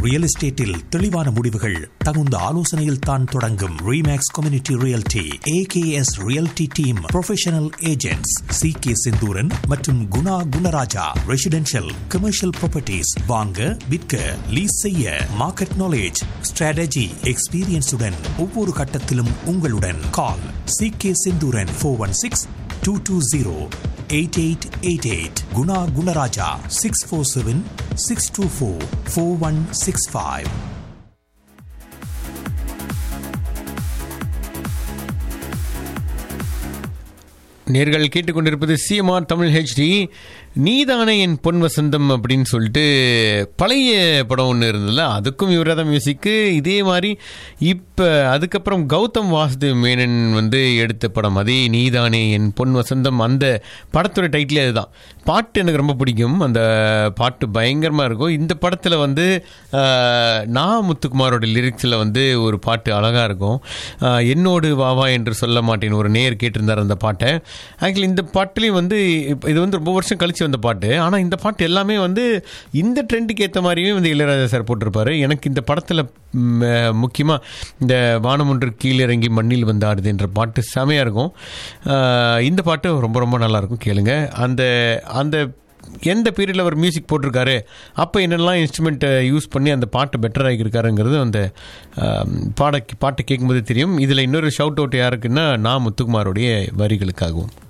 real எஸ்டேட்டில் தெளிவான முடிவுகள் தகுந்த ஆலோசனையில் தான் தொடங்கும் Remax community realty AKS realty team professional agents C K Senthooran மற்றும் Guna Gunaraja residential commercial properties வாங்க விற்க லீஸ் செய்ய மார்க்கெட் நாலேஜ் ஸ்ட்ராட்டஜி எக்ஸ்பீரியன்ஸுடன் ஒவ்வொரு கட்டத்திலும் உங்களுடன் call C K Senthooran four one six two two zero eight eight eight eight Guna Gunaraja six four seven six two four four one six five நேர்கள் கேட்டுக்கொண்டிருப்பது CMR Tamil HD நீதானே என் பொன் வசந்தம் அப்படின்னு சொல்லிட்டு பழைய படம் ஒன்று இருந்ததுல அதுக்கும் இவராக தான் மியூசிக்கு இதே மாதிரி இப்போ அதுக்கப்புறம் கௌதம் வாசுதேவ் மேனன் வந்து எடுத்த படம் அதே நீதானே என் பொன் வசந்தம் அந்த படத்தோட டைட்டிலே அதுதான் பாட்டு எனக்கு ரொம்ப பிடிக்கும் அந்த பாட்டு பயங்கரமாக இருக்கும் இந்த படத்தில் வந்து ஆஹ், நான் முத்துக்குமாரோட லிரிக்ஸில் வந்து ஒரு பாட்டு அழகாக இருக்கும் ஆஹ், என்னோடு வாவா என்று சொல்ல மாட்டேன் ஒரு நேர் கேட்டிருந்தார் அந்த பாட்டை ஆக்சுவலி இந்த பாட்டுலேயும் வந்து இப்ப இது வந்து ரொம்ப வருஷம் கழிச்சு வந்த பாட்டு ஆனால் இந்த பாட்டு எல்லாமே வந்து இந்த ட்ரெண்டுக்கு ஏற்ற மாதிரியே வந்து இளையராஜா சார் போட்டிருப்பாரு எனக்கு இந்த படத்தில் முக்கியமாக இந்த வானம் ஒன்று கீழிறங்கி மண்ணில் வந்து ஆடுது என்ற பாட்டு செமையாக இருக்கும் ஆஹ், இந்த பாட்டு ரொம்ப ரொம்ப நல்லாயிருக்கும் கேளுங்க அந்த அந்த எந்த பீரியடில் அவர் மியூசிக் போட்டிருக்காரு அப்போ என்னெல்லாம் இன்ஸ்ட்ருமெண்ட்டை யூஸ் பண்ணி அந்த பாட்டு பெட்டர் ஆகியிருக்காருங்கிறது அந்த ஆம், பாட பாட்டை கேட்கும்போது தெரியும் இதில் இன்னொரு ஷவுட் அவுட் யாருக்குன்னா நான் முத்துக்குமாரோடைய வரிகளுக்காகவும்